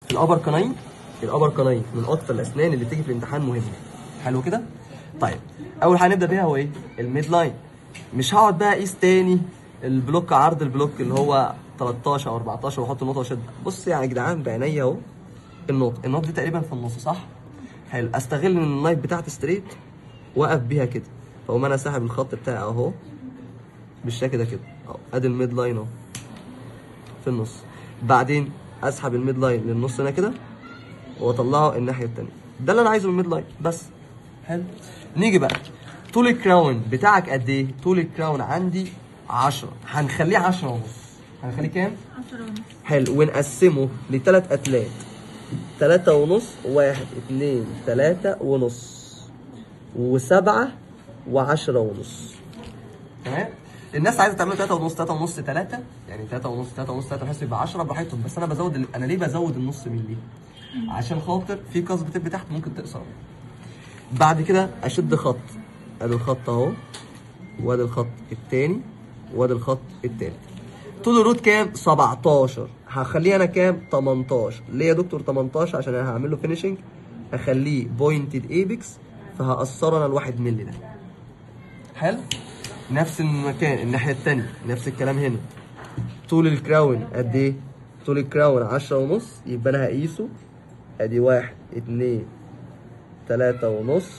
الابر كناين الابر كناين من اكتر الاسنان اللي بتيجي في الامتحان مهمه حلو كده طيب اول حاجه نبدا بيها هو ايه الميد لاين مش هقعد بقى اقيس تاني البلوك عرض البلوك اللي هو 13 او 14 واحط النقطه واشد بص يعني يا جدعان بعينيا اهو النقطه النقطه دي تقريبا في النص صح حلو استغل ان النايف بتاعتي ستريت واقف بيها كده فاقوم انا ساحب الخط بتاعي اهو بالشكل ده كده اهو ادي الميد لاين اهو في النص بعدين اسحب الميد لاين للنص هنا كده واطلعه الناحيه التانيه ده اللي انا عايزه من الميد لاين بس حلو نيجي بقى طول الكراون بتاعك قد ايه طول الكراون عندي 10 هنخليه 10 ونص هنخليه كام 10 ونص حلو ونقسمه لثلاث اتلات تلاتة ونص واحد اتنين تلاتة ونص وسبعة وعشرة ونص تمام الناس عايزه تعمل 3 ونص 3 ونص 3 يعني 3 ونص 3 ونص 3 بحيث يبقى 10 براحتهم بس انا بزود ال... انا ليه بزود النص ملي عشان خاطر في قص بتبقى تحت ممكن تقصر بعد كده اشد خط ادي الخط اهو وادي الخط التاني وادي الخط التالت طول الروت كام 17 هخليه انا كام 18 ليه يا دكتور 18 عشان انا هعمل له فينيشنج هخليه بوينتد ايبكس فهقصره انا الواحد ملي ده حلو نفس المكان الناحيه التانية نفس الكلام هنا طول الكراون قد ايه طول الكراون 10 ونص يبقى انا هقيسه ادي واحد اتنين تلاتة ونص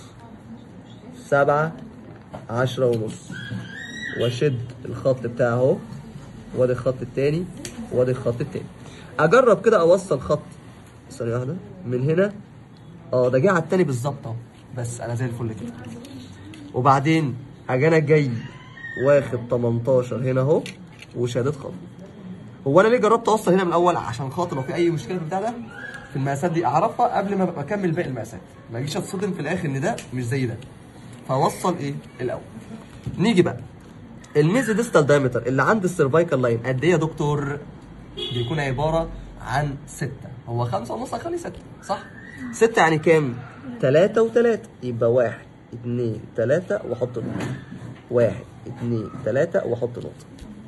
سبعة عشرة ونص واشد الخط بتاعي اهو وادي الخط التاني وادي الخط التاني اجرب كده اوصل خط ثانية واحدة من هنا اه ده جه على التاني بالظبط اهو بس انا زي الفل كده وبعدين اجي انا جاي واخد 18 هنا اهو وشادد خط هو انا ليه جربت اوصل هنا من الاول عشان خاطر لو في اي مشكله في البتاع ده في المقاسات دي اعرفها قبل ما ابقى اكمل باقي المقاسات ما اجيش اتصدم في الاخر ان ده مش زي ده فوصل ايه الاول نيجي بقى الميزي ديستال دايمتر اللي عند السيرفايكال لاين قد ايه يا دكتور بيكون عباره عن 6 هو 5 ونص هخليه 6 صح 6 يعني كام 3 و3 يبقى 1 2 3 واحط نقطه 1 2 3 واحط نقطه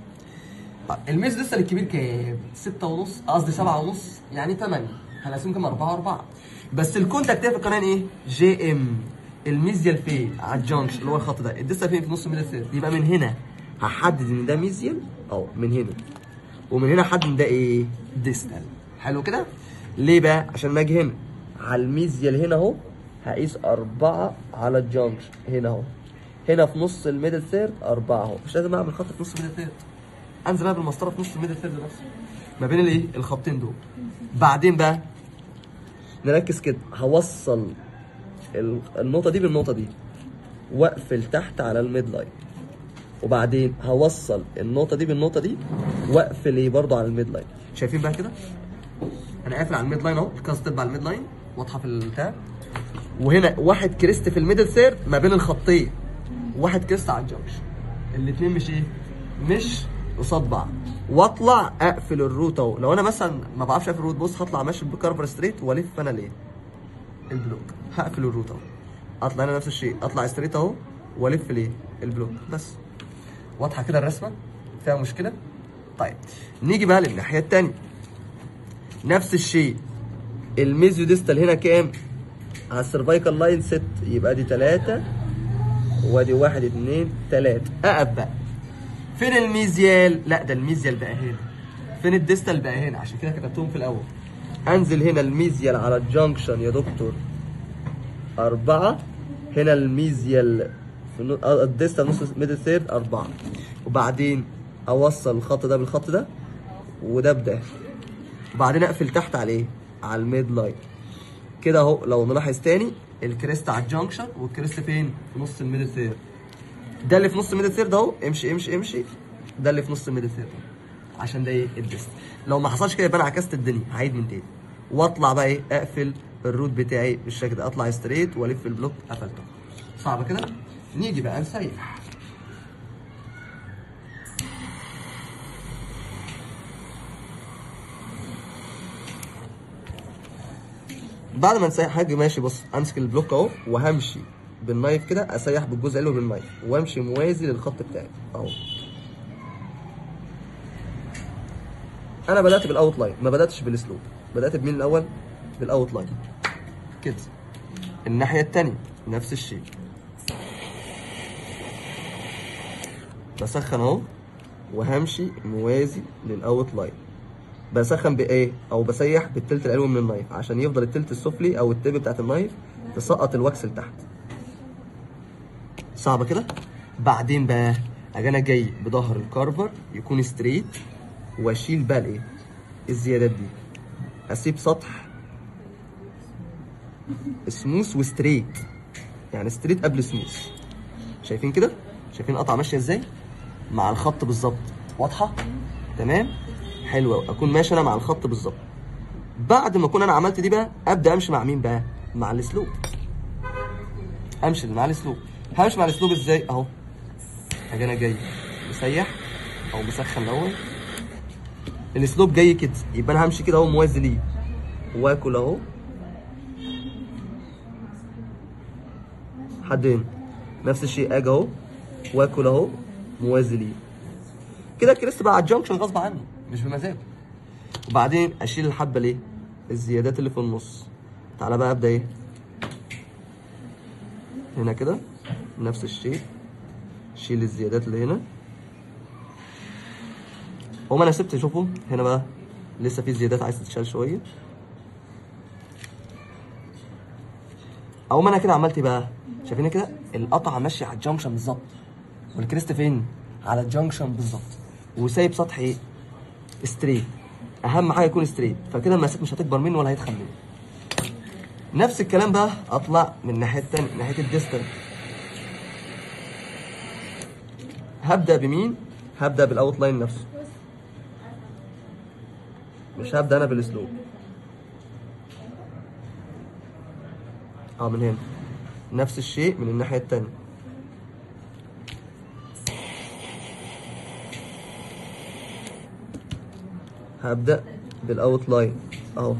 طيب الميز لسه الكبير كام؟ 6 ونص قصدي 7 ونص يعني 8 هنقسمهم كام 4 4 بس الكونتاكت في القناه ايه؟ جي ام الميزيال فين؟ على الجانكشن اللي هو الخط ده الديستال فين في نص الميدل سير يبقى من هنا هحدد ان ده ميزيال اه من هنا ومن هنا احدد ان ده ايه؟ ديستال حلو كده؟ ليه بقى؟ عشان ما اجي هنا على الميزيال هنا اهو هقيس أربعة على الجانكشن هنا اهو هنا في نص الميدل ثيرد أربعة اهو مش لازم أعمل خط في نص الميدل ثيرد انزل بقى بالمسطره في نص الميدل ثيرد نفسه ما بين الايه الخطين دول بعدين بقى نركز كده هوصل ال- النقطه دي بالنقطه دي واقفل تحت على الميد لاين وبعدين هوصل النقطه دي بالنقطه دي واقفل ايه برضه على الميد لاين شايفين بقى كده انا قافل على الميد لاين اهو الكاست على الميد لاين واضحه في البتاع وهنا واحد كريست في الميدل ثيرد ما بين الخطين واحد كريست على الجنكشن الاثنين مش ايه مش قصاد بعض واطلع اقفل الروت اهو لو انا مثلا ما بعرفش اقفل الروت بص هطلع ماشي بكارفر ستريت والف انا ليه البلوك هقفل الروت اهو اطلع انا نفس الشيء اطلع ستريت اهو والف ليه البلوك بس واضحه كده الرسمه فيها مشكله طيب نيجي بقى للناحيه الثانيه نفس الشيء الميزيو ديستال هنا كام على السيرفايكال لاين 6 يبقى دي 3 وادي 1 2 3 اقف بقى فين الميزيال لا ده الميزيال بقى هنا فين الديستال بقى هنا عشان كده كتبتهم في الاول انزل هنا الميزيال على الجنكشن يا دكتور أربعة هنا الميزيال في نو... آه، الديستال نص ميدل ثيرد أربعة وبعدين أوصل الخط ده بالخط ده وده بده وبعدين أقفل تحت على إيه؟ على الميد لاين كده أهو لو نلاحظ تاني الكريست على الجنكشن والكريست فين؟ في نص الميدل ثيرد ده اللي في نص الميدل ثيرد اهو امشي امشي امشي ده اللي في نص الميدل ثيرد عشان ده ايه الديست لو ما حصلش كده يبقى انا عكست الدنيا هعيد من تاني واطلع بقى ايه اقفل الروت بتاعي بالشكل ده اطلع ستريت والف البلوك قفلته صعب كده نيجي بقى نسيح بعد ما نسيح هاجي ماشي بص امسك البلوك اهو وهمشي بالنايف كده اسيح بالجزء اللي هو بالنايف وامشي موازي للخط بتاعي اهو انا بدات بالاوت لاين ما بداتش بالسلوب بدات بمين الاول بالاوت لاين كده الناحيه التانية نفس الشيء بسخن اهو وهمشي موازي للاوت لاين بسخن بايه او بسيح بالتلت العلوي من النايف عشان يفضل التلت السفلي او التب بتاعت النايف تسقط الواكس لتحت صعبه كده بعدين بقى اجي انا جاي بظهر الكارفر يكون ستريت واشيل بقى الايه الزيادات دي اسيب سطح سموث وستريت يعني ستريت قبل سموث شايفين كده شايفين القطعه ماشيه ازاي مع الخط بالظبط واضحه تمام حلوه أوي. اكون ماشي انا مع الخط بالظبط بعد ما اكون انا عملت دي بقى ابدا امشي مع مين بقى مع الاسلوب امشي مع الاسلوب همشي مع الاسلوب ازاي اهو اجي انا جاي مسيح او مسخن الاول الاسلوب جاي كده يبقى انا همشي كده اهو موازي ليه واكل اهو لحد هنا نفس الشيء اجي اهو واكل اهو موازي ليه كده الكريست بقى على الجنكشن غصب عني مش بمزاجه وبعدين اشيل الحبه ليه الزيادات اللي في النص تعالى بقى ابدا ايه هنا كده نفس الشيء شيل الزيادات اللي هنا هما انا سبت شوفوا هنا بقى لسه في زيادات عايز تتشال شويه اول ما انا كده عملت إيه بقى شايفين كده القطعه ماشيه على الجنكشن بالظبط والكريست فين على الجنكشن بالظبط وسايب سطح ايه ستريت اهم حاجه يكون ستريت فكده المسافه مش هتكبر منه ولا هيتخن منه نفس الكلام بقى اطلع من الناحيه التانية ناحيه الديستنس هبدا بمين هبدا بالاوت لاين نفسه مش هبدا انا بالاسلوب اه من هنا نفس الشيء من الناحيه التانية هبدا بالاوت لاين اهو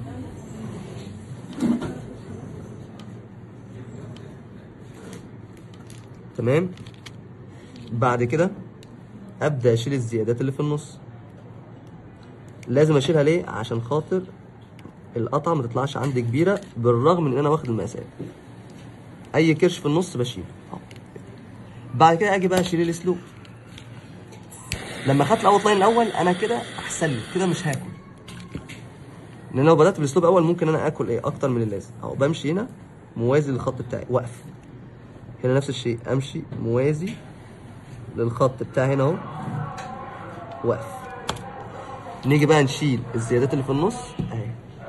تمام بعد كده ابدا اشيل الزيادات اللي في النص لازم اشيلها ليه عشان خاطر القطعه ما تطلعش عندي كبيره بالرغم من ان انا واخد المقاسات اي كرش في النص بشيله أهو. بعد كده اجي بقى اشيل الاسلوب لما خدت الاوت لاين الاول انا كده احسن لي كده مش هاكل لان لو بدات بالاسلوب الاول ممكن انا اكل ايه اكتر من اللازم اهو بمشي هنا موازي للخط بتاعي واقف هنا نفس الشيء امشي موازي للخط بتاعي هنا اهو واقف نيجي بقى نشيل الزيادات اللي في النص اهي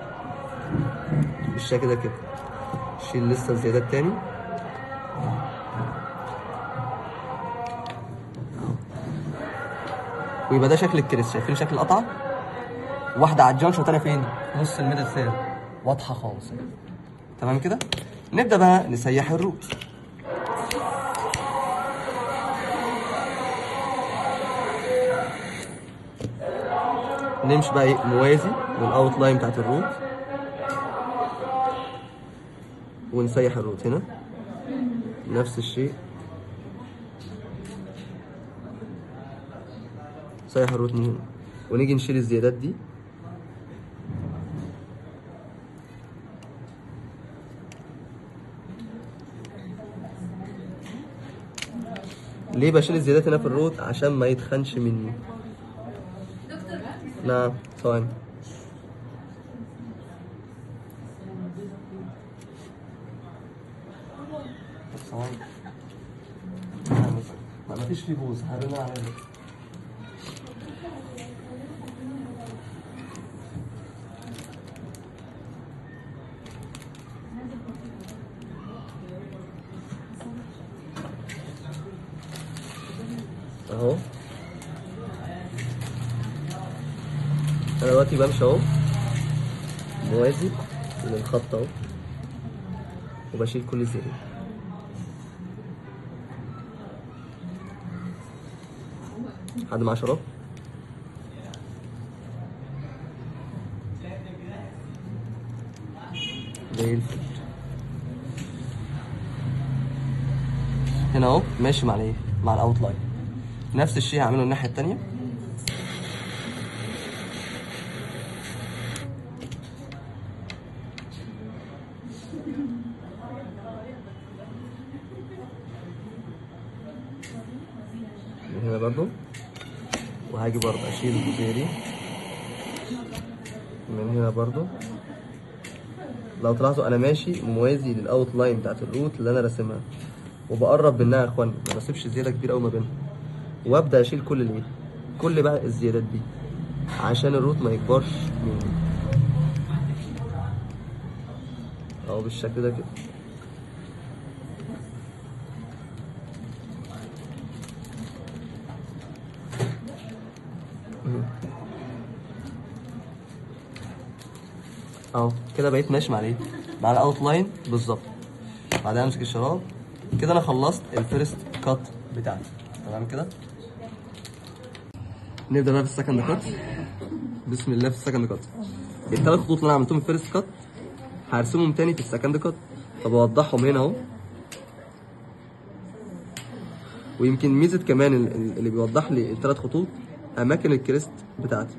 بالشكل ده كده شيل لسه الزيادات تاني ويبقى ده شكل الكريس شايفين شكل القطعه واحده على الجنكشن والتانيه فين نص الميدل ثيرد واضحه خالص يعني. تمام كده نبدا بقى نسيح الروت نمشي بقى ايه موازي للاوت لاين بتاعت الروت ونسيح الروت هنا نفس الشيء سيح الروت من هنا ونيجي نشيل الزيادات دي ليه بشيل الزيادات هنا في الروت عشان ما يتخنش مني نعم ثواني ثواني ما فيش فيه بوز هرمي عليه اهو انا دلوقتي بمشي اهو موازي للخط اهو وبشيل كل زيادة حد معاه شراب؟ زي الفل هنا اهو ماشي مع الايه؟ مع الاوت لاين نفس الشيء هعمله الناحية التانية برضو وهاجي برضو اشيل الجزئيه دي من هنا برضو لو تلاحظوا انا ماشي موازي للاوت لاين بتاعت الروت اللي انا راسمها وبقرب منها يا اخواني ما بسيبش زياده كبيره قوي ما بينهم وابدا اشيل كل الايه كل بقى الزيادات دي عشان الروت ما يكبرش مني اهو بالشكل ده كده اهو كده بقيت ماشي مع الايه مع الاوت لاين بالظبط بعدين امسك الشراب كده انا خلصت الفيرست كات بتاعتي تمام كده نبدا بقى في السكند كات بسم الله في السكند كات الثلاث خطوط اللي انا عملتهم في الفيرست كات هرسمهم تاني في السكند كات فبوضحهم هنا اهو ويمكن ميزه كمان ال- ال- اللي بيوضح لي الثلاث خطوط اماكن الكريست بتاعتي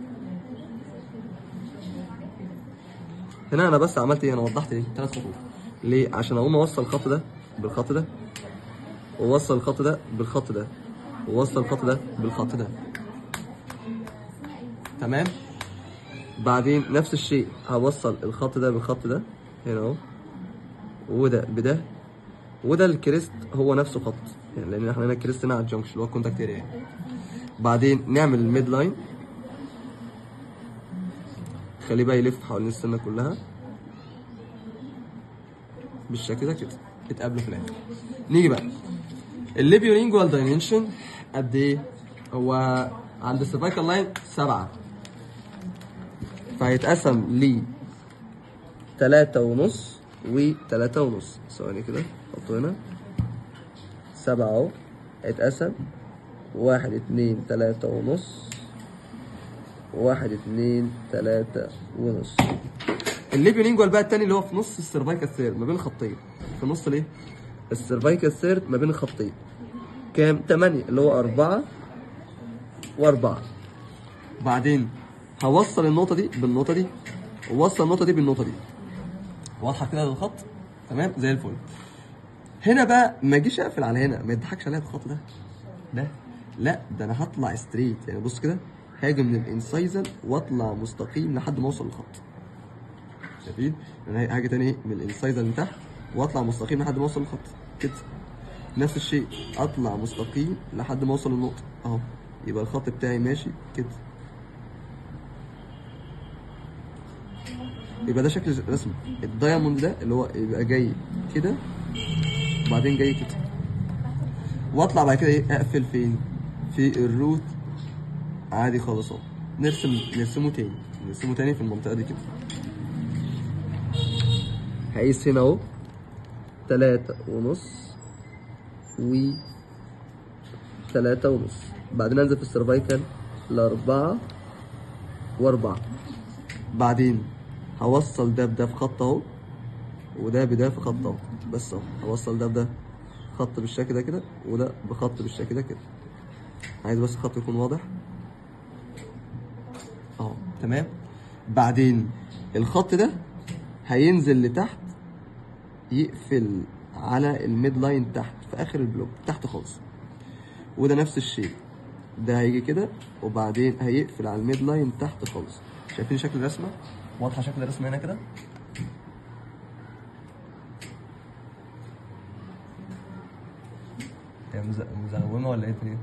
هنا انا بس عملت ايه انا وضحت ايه ثلاث خطوط ليه عشان اقوم اوصل الخط ده بالخط ده واوصل الخط ده بالخط ده واوصل الخط ده بالخط ده تمام بعدين نفس الشيء هوصل الخط ده بالخط ده هنا اهو وده بده وده الكريست هو نفسه خط يعني لان احنا هنا الكريست هنا على الجنكشن اللي هو الكونتاكت اريا يعني. بعدين نعمل الميد لاين خليه بقى يلف حوالين السنه كلها بالشكل ده كده اتقابلوا في الاخر نيجي بقى الليبيولينجوال دايمنشن قد ايه هو عند السيرفايكال لاين سبعة فهيتقسم ل تلاتة ونص وتلاتة ونص ثواني كده حطه هنا سبعة اهو هيتقسم واحد اتنين تلاتة ونص واحد اتنين تلاتة ونص الليبيولينجوال بقى التاني اللي هو في نص السيرفايكال ثيرد ما بين خطين في نص الايه؟ السيرفايكال ثيرد ما بين الخطين كام؟ تمانية اللي هو أربعة وأربعة بعدين هوصل النقطة دي بالنقطة دي ووصل النقطة دي بالنقطة دي واضحة كده للخط تمام زي الفل هنا بقى ما اجيش اقفل على هنا ما يضحكش عليا بالخط ده ده لا ده انا هطلع ستريت يعني بص كده هاجي من الانسايزر واطلع مستقيم لحد ما اوصل للخط شايفين انا هاجي تاني من الانسايزر من تحت واطلع مستقيم لحد ما اوصل للخط كده نفس الشيء اطلع مستقيم لحد ما اوصل للنقطه اهو يبقى الخط بتاعي ماشي كده يبقى ده شكل الرسمه الدايموند ده اللي هو يبقى جاي كده وبعدين جاي كده واطلع بعد كده ايه اقفل فين في الروت عادي خالص اهو نرسم نرسمه تاني نرسمه تاني في المنطقه دي كده هقيس هنا اهو تلاتة ونص و تلاتة ونص بعدين انزل في السيرفايكال لأربعة وأربعة بعدين هوصل ده بده في خط اهو وده بده في خط اهو بس اهو هوصل ده بده خط بالشكل ده كده وده بخط بالشكل ده كده عايز بس الخط يكون واضح اهو تمام بعدين الخط ده هينزل لتحت يقفل على الميد لاين تحت في اخر البلوك تحت خالص وده نفس الشيء ده هيجي كده وبعدين هيقفل على الميد لاين تحت خالص شايفين شكل الرسمه واضحه شكل الرسمه هنا كده هي مز- مزومه ولا ايه الدنيا؟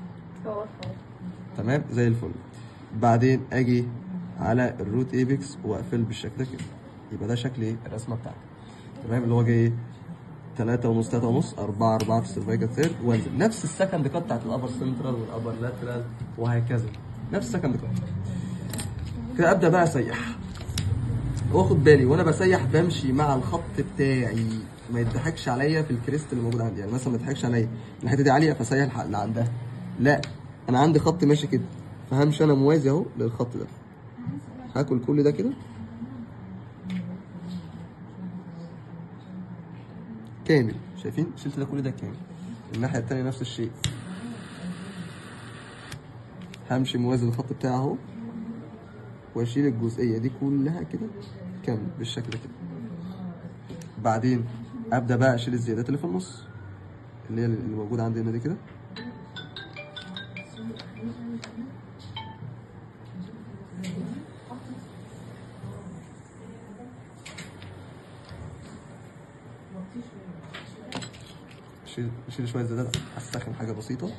تمام زي الفل بعدين اجي على الروت ايبكس واقفل بالشكل ده كده يبقى ده شكل ايه الرسمه بتاعتي تمام اللي هو جاي ايه 3 ونص 3 ونص 4 4 في السيرفايكال ثيرد وانزل نفس السكند كات بتاعت الابر سنترال والابر لاترال وهكذا نفس السكند كات كده ابدا بقى اسيح واخد بالي وانا بسيح بمشي مع الخط بتاعي ما يضحكش عليا في الكريست اللي موجود عندي يعني مثلا ما يضحكش عليا الحته دي عاليه فسيح الح- اللي عندها لا انا عندي خط ماشي كده فهمشي انا موازي اهو للخط ده هاكل كل ده كده كامل شايفين شلت ده كل ده كامل الناحيه التانيه نفس الشيء همشي موازي للخط بتاعي اهو واشيل الجزئيه دي كلها كده كامل بالشكل ده كده بعدين ابدا بقى اشيل الزيادات اللي في النص اللي هي اللي موجوده عندي هنا دي كده شيل شيل شويه زيادات اسخن حاجه بسيطه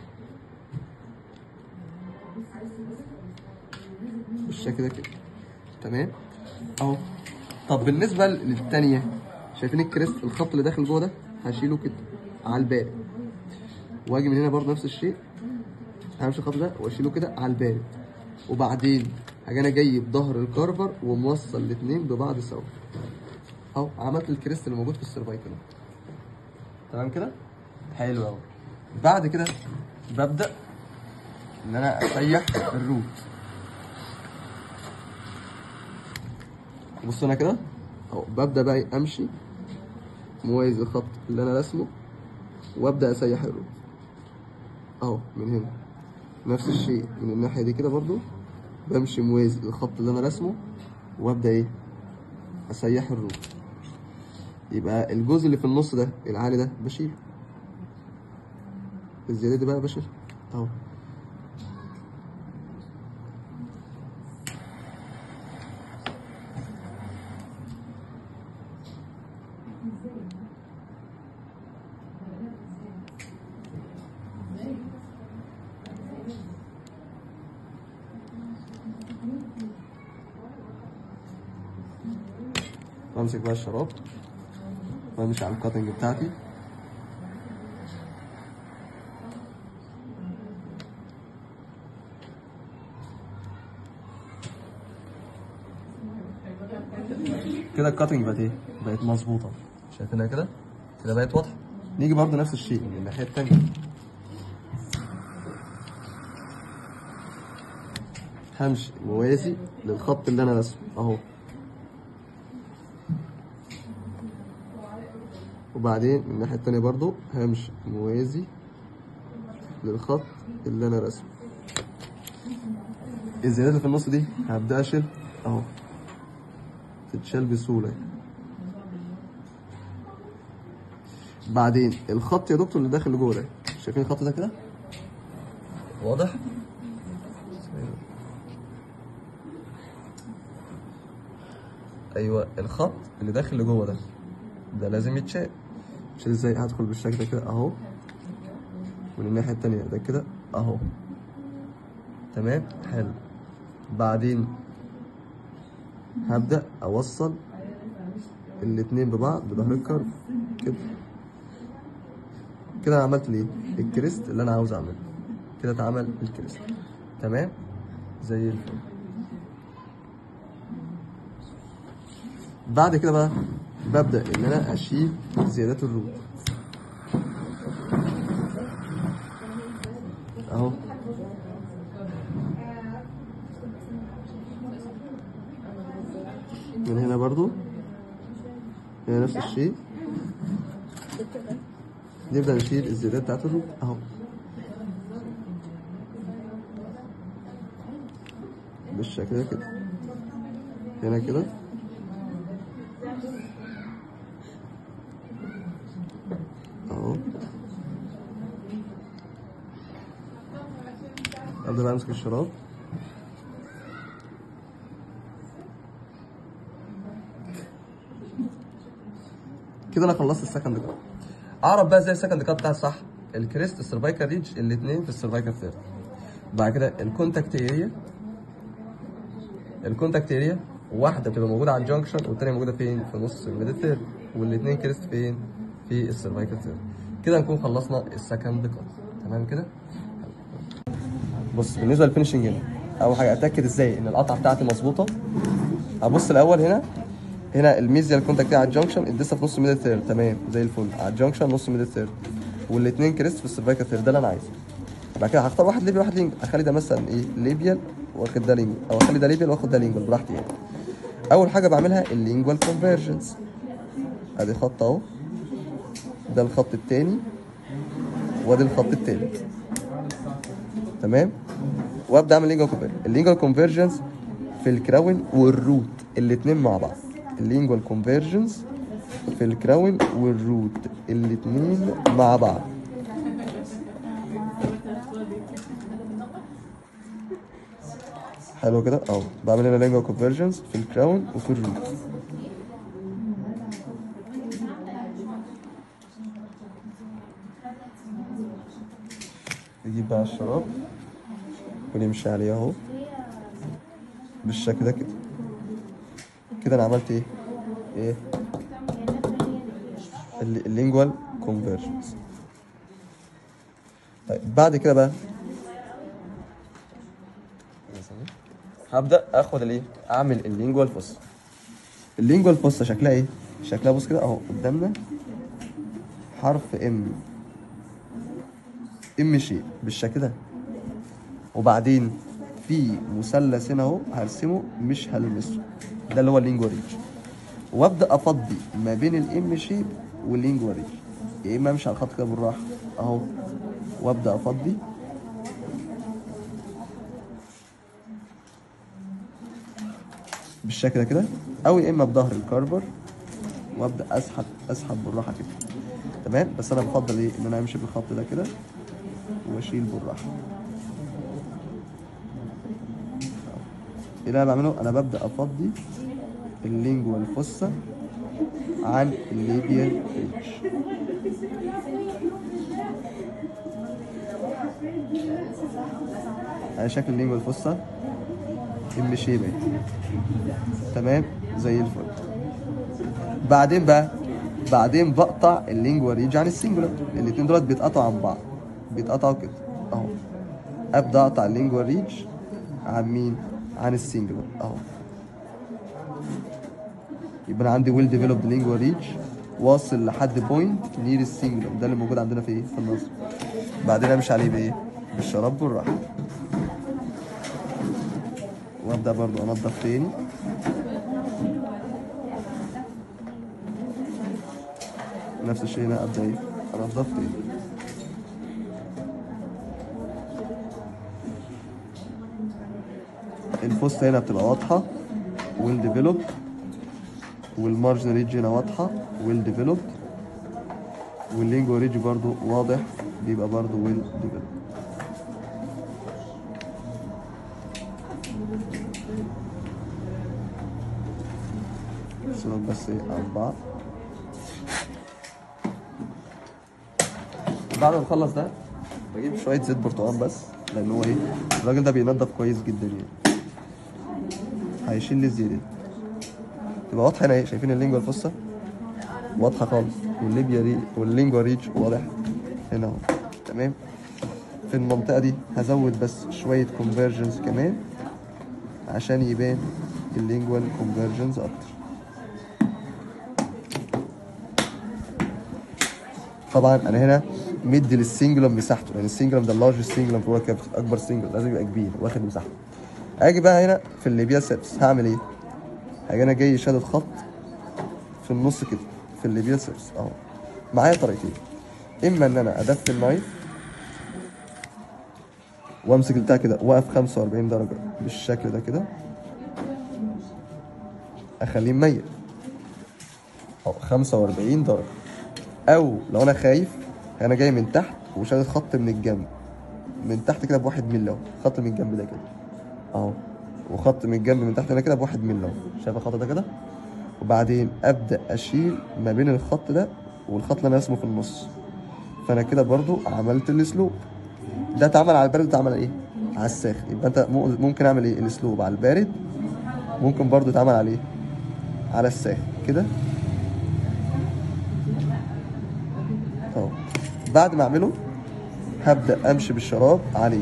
بالشكل ده كده تمام اهو طب بالنسبه للثانيه شايفين الكريست الخط اللي داخل جوه ده هشيله كده على البارد واجي من هنا برضه نفس الشيء همشي الخط ده واشيله كده على البارد وبعدين هاجي انا جاي بظهر الكارفر وموصل الاثنين ببعض سوا اهو عملت الكريست اللي موجود في السيرفايكل تمام كده حلو قوي بعد كده ببدا ان انا اسيح الروت بصوا هنا كده اهو ببدا بقى امشي موازي الخط اللي انا راسمه وابدا اسيح الروت اهو من هنا نفس الشيء من الناحيه دي كده برضو بمشي موازي الخط اللي انا راسمه وابدا ايه اسيح الروت يبقى الجزء اللي في النص ده العالي ده بشيله الزياده دي بقى بشيلها اهو امسك بقى الشراب وامشي على الكاتنج بتاعتي كده الكاتنج بقت ايه؟ بقت مظبوطه شايفينها كده؟ كده بقت واضحه نيجي برضه نفس الشيء من الناحيه التانيه همشي موازي للخط اللي انا راسمه اهو وبعدين من الناحية التانية برضو همشي موازي للخط اللي أنا راسمه الزيادات اللي في النص دي هبدأ أشيل أهو تتشال بسهولة بعدين الخط يا دكتور اللي داخل لجوه ده شايفين الخط ده كده؟ واضح؟ ايوه الخط اللي داخل لجوه ده ده لازم يتشال شيل ازاي هدخل بالشكل ده كده اهو من الناحيه التانية ده كده اهو تمام حلو بعدين هبدا اوصل الاتنين ببعض بظهر الكرب كده كده انا عملت ليه الكريست اللي انا عاوز اعمله كده اتعمل الكريست تمام زي الفل بعد كده بقى ببدأ إن أنا أشيل زيادات الروت أهو من هنا برضو هنا نفس الشيء نبدأ نشيل الزيادات بتاعت الروت أهو بالشكل ده كده هنا كده اهو ابدا بقى امسك الشراب كده انا خلصت السكند كات اعرف بقى ازاي السكند كات بتاعي صح الكريست السيرفايكال ريدج الاثنين في السيرفايكال ثيرد بعد كده الكونتاكت اريا الكونتاكت اريا واحده بتبقى موجوده على الجنكشن والثانيه موجوده فين في نص الميدل ثيرد والاثنين كريست فين في السيرفايكال ثيرد كده نكون خلصنا السكند كات تمام كده بص بالنسبه للفينشنج هنا اول حاجه اتاكد ازاي ان القطعه بتاعتي مظبوطه ابص الاول هنا هنا الميزيال كونتاكت على الجنكشن الدسه في نص الميدل ثيرد تمام زي الفل على الجنكشن نص الميدل ثيرد والاثنين كريست في السيرفايكال ثيرد ده اللي انا عايزه بعد كده هختار واحد ليبيال واحد لينجل اخلي ده مثلا ايه ليبيال واخد ده لينجل او اخلي ده ليبيال واخد ده لينجل براحتي يعني اول حاجه بعملها اللينجوال كونفرجنس ادي خط اهو ده الخط التاني وادي الخط التالت تمام وابدا اعمل لينجوال كونفرجنس اللينجوال كونفرجنس في الكراون والروت الاثنين مع بعض اللينجوال كونفرجنس في الكراون والروت الاثنين مع بعض حلو كده اهو بعمل هنا لينجوال كونفرجنس في الكراون وفي الروت تجيب بقى الشراب ونمشي عليه اهو بالشكل ده كده كده انا عملت ايه ايه ال- اللينجوال كونفرجنس طيب بعد كده بقى هبدا اخد الايه اعمل اللينجوال فوس اللينجوال فوس شكلها ايه شكلها بص كده اهو قدامنا حرف ام ام شيء بالشكل ده وبعدين في مثلث هنا اهو هرسمه مش هلمسه ده اللي هو اللينجوا ريج وابدا افضي ما بين الام شيب واللينجوا ريج يا اما امشي على الخط كده بالراحه اهو وابدا افضي بالشكل ده كده او يا اما بظهر الكارفر وابدا اسحب اسحب بالراحه كده تمام بس انا بفضل ايه ان انا امشي بالخط ده كده واشيل بالراحه ايه اللي انا بعمله انا ببدا افضي اللينجوا الفصة عن الليبيال ريتش على شكل اللينجوا الفصة ام شيب اهي. تمام زي الفل بعدين بقى بعدين بقطع اللينجوا ريج عن السنجولار الاتنين دولت بيتقطعوا عن بعض بيتقطعوا كده اهو ابدا اقطع اللينجوا ريج عن مين عن السنجولار اهو يبقى انا عندي ويل ديفلوبد لينجوا ريج واصل لحد بوينت نير السنجولار ده اللي موجود عندنا في ايه في النص بعدين امشي عليه بايه بالشراب بالراحه وابدا برضو انضف تاني نفس الشيء هنا ابدا ايه انضف تاني الفوست هنا بتبقى واضحه ويل ديفلوب والمارجن ريج هنا واضحه ويل ديفلوب واللينجو ريج برضو واضح بيبقى برضو ويل ديفلوب نرسمهم بس ايه أربعة بعد ما نخلص ده بجيب شوية زيت برتقال بس لأن هو ايه الراجل ده بينضف كويس جدا يعني هيشيل لي الزيادة دي تبقى واضحة هنا ايه شايفين اللينجوا الفصة واضحة خالص والليبيا ري واللينجوا ريج واضح هنا اهو تمام في المنطقة دي هزود بس شوية كونفرجنز كمان عشان يبان اللينجوال كونفرجنز أكتر طبعا انا هنا مدي للسنجلم مساحته لان السنجلم ده اللارج سنجلم هو كده اكبر سنجلم لازم يبقى كبير واخد مساحته اجي بقى هنا في الليبيا سيبس هعمل ايه هاجي انا جاي شادد خط في النص كده في الليبيا سيبس اهو معايا طريقتين اما ان انا ادفي النايف وامسك البتاع كده واقف 45 درجه بالشكل ده كده اخليه ميت او 45 درجه او لو انا خايف انا جاي من تحت وشادد خط من الجنب من تحت كده بواحد ملي اهو خط من الجنب ده كده اهو وخط من الجنب من تحت هنا كده بواحد ملي اهو شايف الخط ده كده وبعدين ابدا اشيل ما بين الخط ده والخط اللي انا راسمه في النص فانا كده برضو عملت الاسلوب ده اتعمل على البارد وده اتعمل على ايه على الساخن يبقى انت مو- ممكن اعمل ايه الاسلوب على البارد ممكن برضو يتعمل على ايه على الساخن كده اهو بعد ما اعمله هبدا امشي بالشراب عليه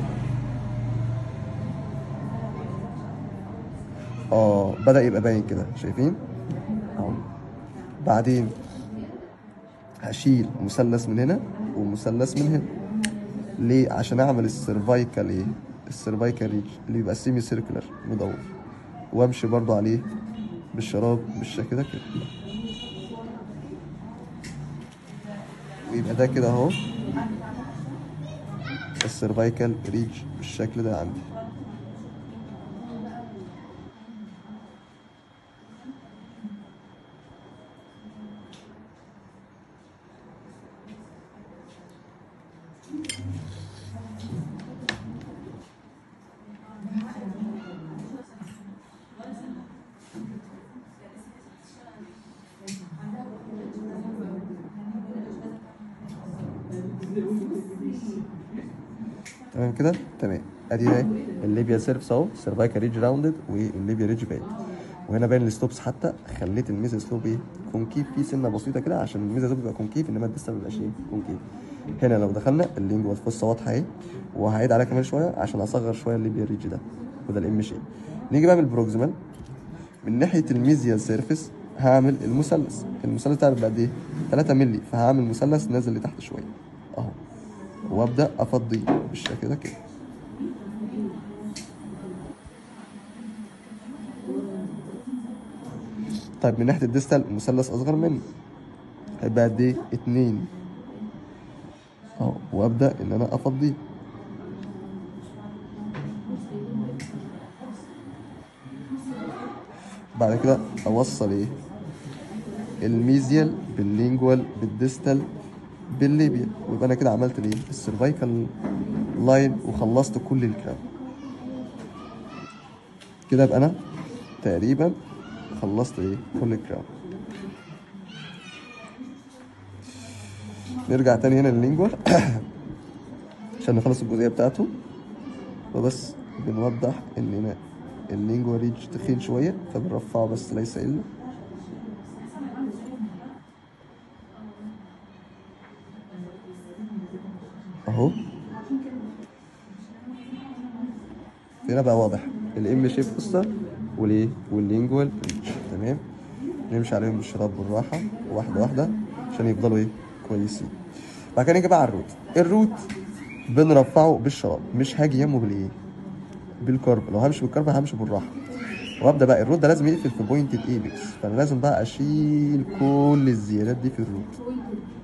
اه بدا يبقى باين كده شايفين اهو بعدين هشيل مثلث من هنا ومثلث من هنا ليه عشان اعمل السيرفايكال ايه السيرفايكال ريج اللي بيبقى سيمي سيركلر مدور وامشي برضو عليه بالشراب بالشكل ده كده ويبقى ده كده اهو السيرفايكال ريج بالشكل ده عندي تمام كده تمام ادي اهي الليبيا سيرفس اهو سيرفايكال ريج راوندد والليبيا ريج باين وهنا باين الستوبس حتى خليت الميزا سلوب ايه كونكيف في سنه بسيطه كده عشان الميزا سلوب بيبقى كونكيف انما الديستال ما بيبقاش ايه كونكيف هنا لو دخلنا اللينجوال فوسا واضحه اهي وهعيد عليها كمان شويه عشان اصغر شويه الليبيا ريج ده وده الام شيب نيجي بقى من البروكسيمال من ناحيه الميزيال سيرفيس هعمل المثلث المثلث بتاعي بيبقى قد ايه 3 مللي فهعمل مثلث نازل لتحت شويه اهو وابدا افضيه بالشكل ده كده طيب من ناحيه الديستال المثلث اصغر منه هيبقى قد ايه 2 اهو وابدا ان انا افضيه بعد كده اوصل ايه الميزيال باللينجوال بالديستال بالليبيا ويبقى انا كده عملت الايه السيرفايكال لاين وخلصت كل الكلام كده يبقى انا تقريبا خلصت ايه كل الكلام نرجع تاني هنا لللينجوال عشان نخلص الجزئيه بتاعته وبس بنوضح ان هنا اللينجوال ريج تخين شويه فبنرفعه بس ليس الا اهو هنا بقى واضح الام شيب قصه والايه واللينجوال ريتش تمام نمشي عليهم بالشراب بالراحه واحده واحده عشان يفضلوا ايه كويسين بعد كده نيجي بقى على الروت الروت بنرفعه بالشراب مش هاجي يمه بالايه بالكرب لو همشي بالكرب همشي بالراحه وابدا بقى الروت ده لازم يقفل في بوينتد ايبكس فانا لازم بقى اشيل كل الزيادات دي في الروت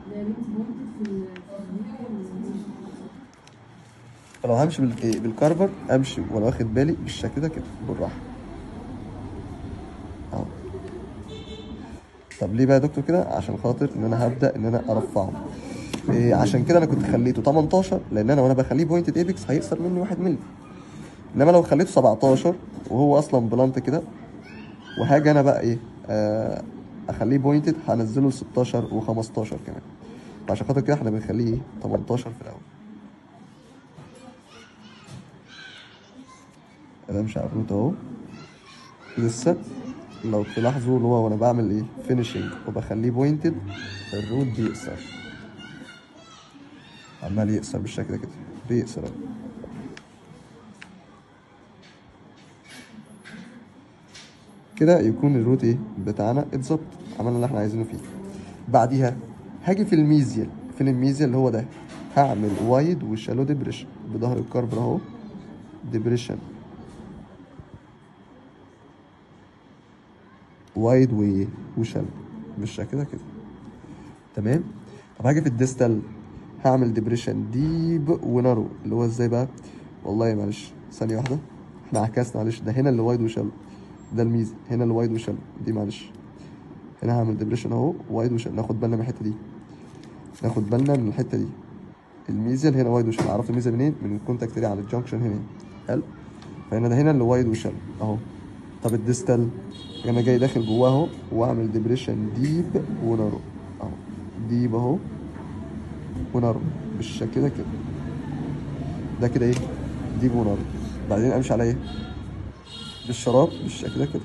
فلو همشي بال- إيه، بالكارفر امشي وانا واخد بالي بالشكل ده كده بالراحه اهو طب ليه بقى يا دكتور كده عشان خاطر ان انا هبدا ان انا ارفعه إيه عشان كده انا كنت خليته 18 لان انا وانا بخليه بوينتد ايبكس هيقصر مني 1 مللي انما لو خليته 17 وهو اصلا بلانت كده وهاجي انا بقى ايه آه اخليه بوينتد هنزله ل 16 و15 كمان فعشان خاطر كده احنا بنخليه ايه 18 في الاول انا امشي على الروت اهو لسه لو تلاحظوا اللي هو وانا بعمل ايه فينيشنج وبخليه بوينتد الروت بيقصر عمال يقصر بالشكل ده كده بيقصر أهو. كده يكون الروت ايه بتاعنا اتظبط عملنا اللي احنا عايزينه فيه بعديها هاجي في الميزيال فين الميزيال اللي هو ده هعمل وايد وشالو ديبريشن بظهر الكاربر اهو ديبريشن وايد و وشالو بالشكل ده كده تمام طب هاجي في الديستال هعمل ديبريشن ديب ونارو اللي هو ازاي بقى والله معلش ثانيه واحده احنا عكسنا معلش ده هنا اللي وايد وشالو ده الميزه هنا اللي وايد وشالو دي معلش هنا هعمل ديبريشن اهو وايد وشالو ناخد بالنا من الحته دي ناخد بالنا من الحته دي الميزل هنا وايد وشالو عرفت الميزه منين من الكونتاكت دي على الجنكشن هنا حلو فهنا ده هنا اللي وايد وشالو اهو طب الديستال انا جاي داخل جواه اهو واعمل ديبريشن ديب ونارو اهو ديب اهو ونارو بالشكل ده كده ده كده ايه ديب ونارو بعدين امشي على ايه بالشراب بالشكل ده كده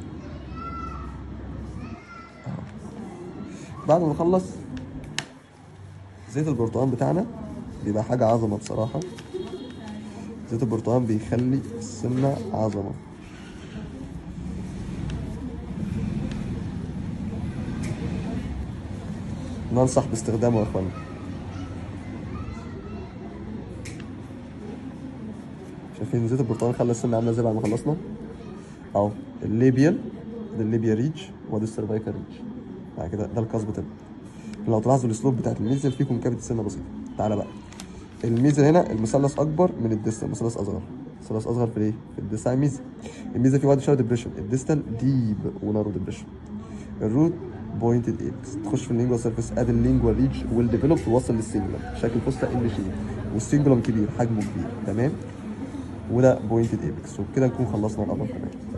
أهو. بعد ما نخلص زيت البرتقال بتاعنا بيبقى حاجة عظمة بصراحة زيت البرتقال بيخلي السنة عظمة ننصح باستخدامه يا اخوانا شايفين زيت البرتقال خلى السنة عاملة ازاي بعد ما خلصنا اهو الليبيال ده الليبيا ريج وده السيرفايكال ريج بعد كده ده الكاسب تب لو تلاحظوا الاسلوب بتاعت الميزل فيه كونكافيتي سنه بسيطه تعالى بقى الميزل هنا المثلث اكبر من الديستال المثلث اصغر المثلث اصغر في الايه في الديستال ميزه الميزه فيه وايد شادو ديبريشن الديستال ديب ونارو ديبريشن الروت بوينتد ايبكس تخش في اللينجوال سيرفيس ادي اللينجوال ريج والديفلوب توصل للسنجلم شكل فوستا ال شيب والسنجلم كبير حجمه كبير تمام وده بوينتد ايبكس وبكده نكون خلصنا الابر كمان